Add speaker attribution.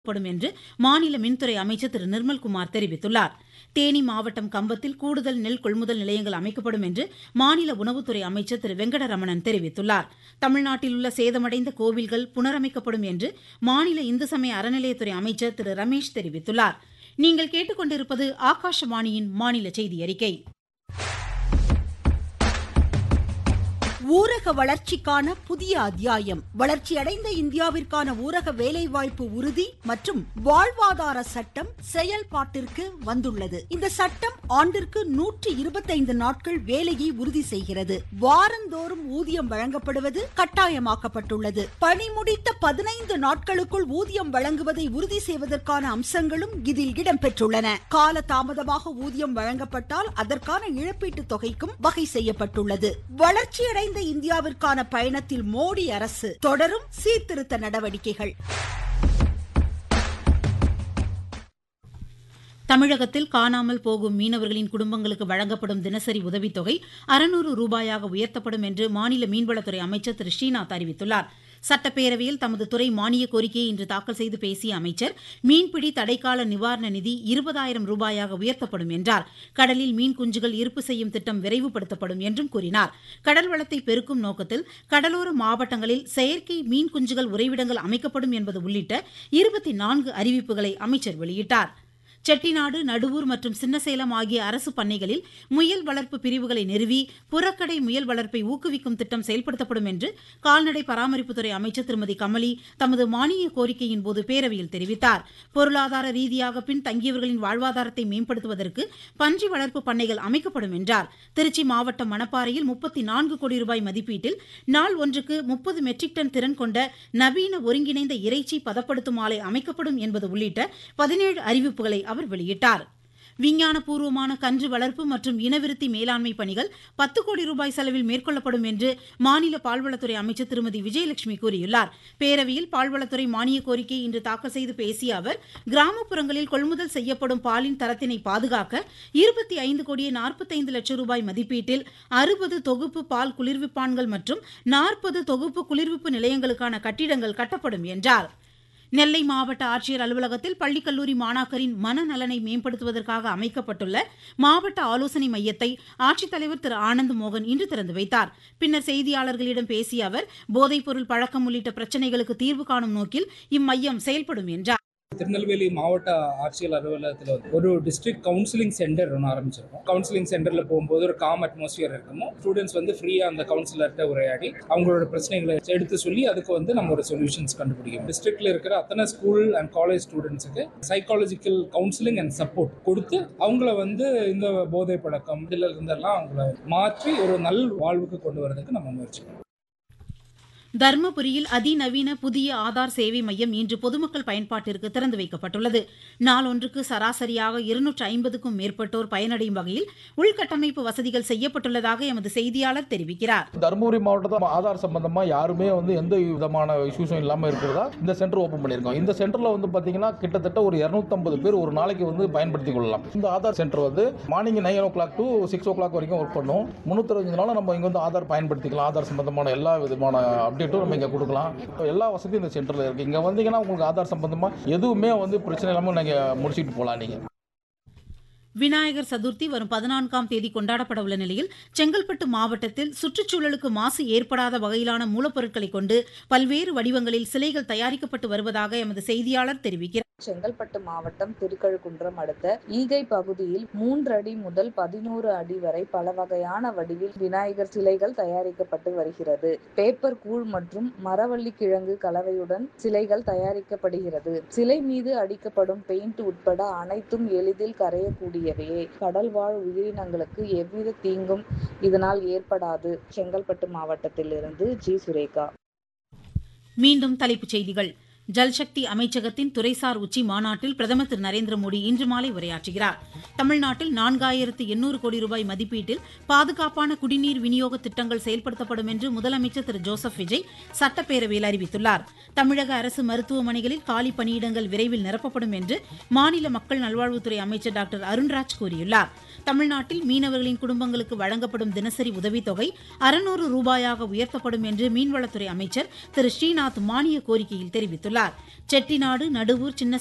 Speaker 1: படும் என்று மாநில மின்துறை அமைச்சர் திரு நிர்மல்குமார் தெரிவித்துள்ளார் தேனி மாவட்டம் கம்பத்தில் கூடுதல் நெல் கொள்முதல் நிலையங்கள் அமைக்கப்படும் என்று மாநில உணவுத்துறை அமைச்சர் திரு வெங்கடரமணன் தெரிவித்துள்ளார் தமிழ்நாட்டில் உள்ள சேதமடைந்த கோவில்கள் புனரமைக்கப்படும் என்று மாநில இந்து சமய அறநிலையத்துறை அமைச்சர் திரு ரமேஷ் தெரிவித்துள்ளார் நீங்கள் கேட்டுக்கொண்டிருப்பது ஆகாஷவாணியின் மாநில செய்தி அறிக்கை
Speaker 2: ஊரக வளர்ச்சிக்கான புதிய அத்தியாயம் வளர்ச்சியடைந்த இந்தியாவிற்கான ஊரக வேலைவாய்ப்பு உறுதி மற்றும் வாழ்வாதார சட்டம் செயல்பாட்டிற்கு வந்துள்ளது இந்த சட்டம் ஆண்டிற்கு நூற்றி இருபத்தைந்து நாட்கள் வேலையை உறுதி செய்கிறது வாரந்தோறும் ஊதியம் வழங்கப்படுவது கட்டாயமாக்கப்பட்டுள்ளது பணி முடித்த பதினைந்து நாட்களுக்குள் ஊதியம் வழங்குவதை உறுதி செய்வதற்கான அம்சங்களும் இதில் இடம்பெற்றுள்ளன கால தாமதமாக ஊதியம் வழங்கப்பட்டால் அதற்கான இழப்பீட்டுத் தொகைக்கும் வகை செய்யப்பட்டுள்ளது வளர்ச்சியடைந்த இந்தியாவிற்கான பயணத்தில் மோடி அரசு தொடரும் சீர்திருத்த நடவடிக்கைகள்
Speaker 1: தமிழகத்தில் காணாமல் போகும் மீனவர்களின் குடும்பங்களுக்கு வழங்கப்படும் தினசரி உதவித்தொகை அறுநூறு ரூபாயாக உயர்த்தப்படும் என்று மாநில மீன்வளத்துறை அமைச்சர் திரு ஸ்ரீநாத் அறிவித்துள்ளார் சட்டப்பேரவையில் தமது துறை மானிய கோரிக்கையை இன்று தாக்கல் செய்து பேசிய அமைச்சர் மீன்பிடி தடைக்கால நிவாரண நிதி இருபதாயிரம் ரூபாயாக உயர்த்தப்படும் என்றார் கடலில் மீன் குஞ்சுகள் இருப்பு செய்யும் திட்டம் விரைவுபடுத்தப்படும் என்றும் கூறினார் கடல் வளத்தை பெருக்கும் நோக்கத்தில் கடலோர மாவட்டங்களில் செயற்கை மீன் குஞ்சுகள் உறைவிடங்கள் அமைக்கப்படும் என்பது உள்ளிட்ட இருபத்தி நான்கு அறிவிப்புகளை அமைச்சர் வெளியிட்டார் செட்டிநாடு நடுவூர் மற்றும் சின்னசேலம் ஆகிய அரசு பண்ணைகளில் முயல் வளர்ப்பு பிரிவுகளை நிறுவி புறக்கடை முயல் வளர்ப்பை ஊக்குவிக்கும் திட்டம் செயல்படுத்தப்படும் என்று கால்நடை பராமரிப்புத்துறை அமைச்சர் திருமதி கமலி தமது மானிய கோரிக்கையின் போது பேரவையில் தெரிவித்தார் பொருளாதார ரீதியாக பின் தங்கியவர்களின் வாழ்வாதாரத்தை மேம்படுத்துவதற்கு பன்றி வளர்ப்பு பண்ணைகள் அமைக்கப்படும் என்றார் திருச்சி மாவட்டம் மணப்பாறையில் முப்பத்தி நான்கு கோடி ரூபாய் மதிப்பீட்டில் நாள் ஒன்றுக்கு முப்பது மெட்ரிக் டன் திறன் கொண்ட நவீன ஒருங்கிணைந்த இறைச்சி பதப்படுத்தும் ஆலை அமைக்கப்படும் என்பது உள்ளிட்ட பதினேழு அறிவிப்புகளை அவர் வெளியிட்டார் விஞ்ஞானபூர்வமான கன்று வளர்ப்பு மற்றும் இனவிருத்தி மேலாண்மை பணிகள் பத்து கோடி ரூபாய் செலவில் மேற்கொள்ளப்படும் என்று மாநில பால்வளத்துறை அமைச்சர் திருமதி விஜயலட்சுமி கூறியுள்ளார் பேரவையில் பால்வளத்துறை மானிய கோரிக்கையை இன்று தாக்கல் செய்து பேசிய அவர் கிராமப்புறங்களில் கொள்முதல் செய்யப்படும் பாலின் தரத்தினை பாதுகாக்க இருபத்தி ஐந்து கோடியே நாற்பத்தைந்து லட்சம் ரூபாய் மதிப்பீட்டில் அறுபது தொகுப்பு பால் குளிர்விப்பான்கள் மற்றும் நாற்பது தொகுப்பு குளிர்விப்பு நிலையங்களுக்கான கட்டிடங்கள் கட்டப்படும் என்றார் நெல்லை மாவட்ட ஆட்சியர் அலுவலகத்தில் பள்ளிக்கல்லூரி மாணாக்கரின் மனநலனை மேம்படுத்துவதற்காக அமைக்கப்பட்டுள்ள மாவட்ட ஆலோசனை மையத்தை ஆட்சித்தலைவர் திரு ஆனந்த் மோகன் இன்று திறந்து வைத்தார் பின்னர் செய்தியாளர்களிடம் பேசிய அவர் போதைப்பொருள் பழக்கம் உள்ளிட்ட பிரச்சினைகளுக்கு தீர்வு காணும் நோக்கில் இம்மையம் செயல்படும் என்றார்
Speaker 3: திருநெல்வேலி மாவட்ட ஆட்சியர் அலுவலகத்தில் வந்து ஒரு டிஸ்ட்ரிக்ட் கவுன்சிலிங் சென்டர் ஒன்று ஆரம்பிச்சிருக்கோம் கவுன்சிலிங் சென்டரில் போகும்போது ஒரு காம் அட்மாஸ்பியர் இருக்குமோ ஸ்டூடெண்ட்ஸ் வந்து ஃப்ரீயாக அந்த கவுன்சிலர்கிட்ட உரையாடி அவங்களோட பிரச்சனைகளை எடுத்து சொல்லி அதுக்கு வந்து நம்ம ஒரு சொல்யூஷன்ஸ் கண்டுபிடிக்கும் டிஸ்ட்ரிக்ட்ல இருக்கிற அத்தனை ஸ்கூல் அண்ட் காலேஜ் ஸ்டூடெண்ட்ஸுக்கு சைக்காலஜிக்கல் கவுன்சிலிங் அண்ட் சப்போர்ட் கொடுத்து அவங்கள வந்து இந்த போதை பழக்கம் இதில் இருந்தெல்லாம் அவங்கள மாற்றி ஒரு நல் வாழ்வுக்கு கொண்டு வரதுக்கு நம்ம முயற்சி பண்ணணும்
Speaker 1: தர்மபுரியில் அதிநவீன புதிய ஆதார் சேவை மையம் இன்று பொதுமக்கள் பயன்பாட்டிற்கு திறந்து வைக்கப்பட்டுள்ளது நாளொன்றுக்கு சராசரியாக இருநூற்று ஐம்பதுக்கும் மேற்பட்டோர் பயனடையும் வகையில் உள்கட்டமைப்பு வசதிகள் செய்யப்பட்டுள்ளதாக எமது செய்தியாளர் தெரிவிக்கிறார்
Speaker 4: தருமபுரி மாவட்டத்தில் ஆதார் சம்பந்தமா யாருமே வந்து எந்த விதமான இஷ்யூஸும் இல்லாமல் இருக்கிறதா இந்த சென்டர் ஓப்பன் பண்ணியிருக்கோம் இந்த சென்டர்ல வந்து பாத்தீங்கன்னா கிட்டத்தட்ட ஒரு இரநூத்தம்பது பேர் ஒரு நாளைக்கு வந்து பயன்படுத்திக் கொள்ளலாம் இந்த ஆதார் சென்டர் வந்து morning nine o'clock to six o'clock வரைக்கும் ஒர்க் பண்ணும் முன்னூத்தி நாள் நம்ம இங்க வந்து ஆதார் பயன்படுத்திக்கலாம் ஆதார் சம்பந்தமான எல்லா விதமான அப்டேட்டும் நம்ம இங்க கொடுக்கலாம் எல்லா வசதியும் இந்த சென்டர்ல இருக்கு இங்க வந்தீங்கன்னா உங்களுக்கு ஆதார் சம்பந்தமா எதுவுமே வந்து பிரச்சனை இல்லாமல் நீங்க முடிச்சுட்டு போகலாம் நீங்க
Speaker 1: விநாயகர் சதுர்த்தி வரும் பதினான்காம் தேதி கொண்டாடப்பட உள்ள நிலையில் செங்கல்பட்டு மாவட்டத்தில் சுற்றுச்சூழலுக்கு மாசு ஏற்படாத வகையிலான மூலப்பொருட்களை கொண்டு பல்வேறு வடிவங்களில் சிலைகள் தயாரிக்கப்பட்டு வருவதாக எமது செய்தியாளர் தெரிவிக்கிறார்
Speaker 5: செங்கல்பட்டு மாவட்டம் திருக்கழுக்குன்றம் அடுத்த ஈகை பகுதியில் மூன்று அடி முதல் பதினோரு அடி வரை பல வகையான வடிவில் விநாயகர் சிலைகள் தயாரிக்கப்பட்டு வருகிறது பேப்பர் கூழ் மற்றும் மரவள்ளி கிழங்கு கலவையுடன் சிலைகள் தயாரிக்கப்படுகிறது சிலை மீது அடிக்கப்படும் பெயிண்ட் உட்பட அனைத்தும் எளிதில் கரையக்கூடியவையே கடல் வாழ் உயிரினங்களுக்கு எவ்வித தீங்கும் இதனால் ஏற்படாது செங்கல்பட்டு மாவட்டத்திலிருந்து ஜி சுரேகா
Speaker 1: மீண்டும் தலைப்புச் செய்திகள் ஜல்சக்தி அமைச்சகத்தின் துறைசார் உச்சி மாநாட்டில் பிரதமர் திரு நரேந்திர மோடி இன்று மாலை உரையாற்றுகிறார் தமிழ்நாட்டில் நான்காயிரத்து எண்ணூறு கோடி ரூபாய் மதிப்பீட்டில் பாதுகாப்பான குடிநீர் விநியோக திட்டங்கள் செயல்படுத்தப்படும் என்று முதலமைச்சர் திரு ஜோசப் விஜய் சட்டப்பேரவையில் அறிவித்துள்ளார் தமிழக அரசு மருத்துவமனைகளில் காலி பணியிடங்கள் விரைவில் நிரப்பப்படும் என்று மாநில மக்கள் நல்வாழ்வுத்துறை அமைச்சர் டாக்டர் அருண்ராஜ் கூறியுள்ளார் தமிழ்நாட்டில் மீனவர்களின் குடும்பங்களுக்கு வழங்கப்படும் தினசரி உதவித்தொகை அறுநூறு ரூபாயாக உயர்த்தப்படும் என்று மீன்வளத்துறை அமைச்சர் திரு ஸ்ரீநாத் மானிய கோரிக்கையில் தெரிவித்துள்ளார் தெரிவித்துள்ளார் செட்டிநாடு நடுவூர் சின்ன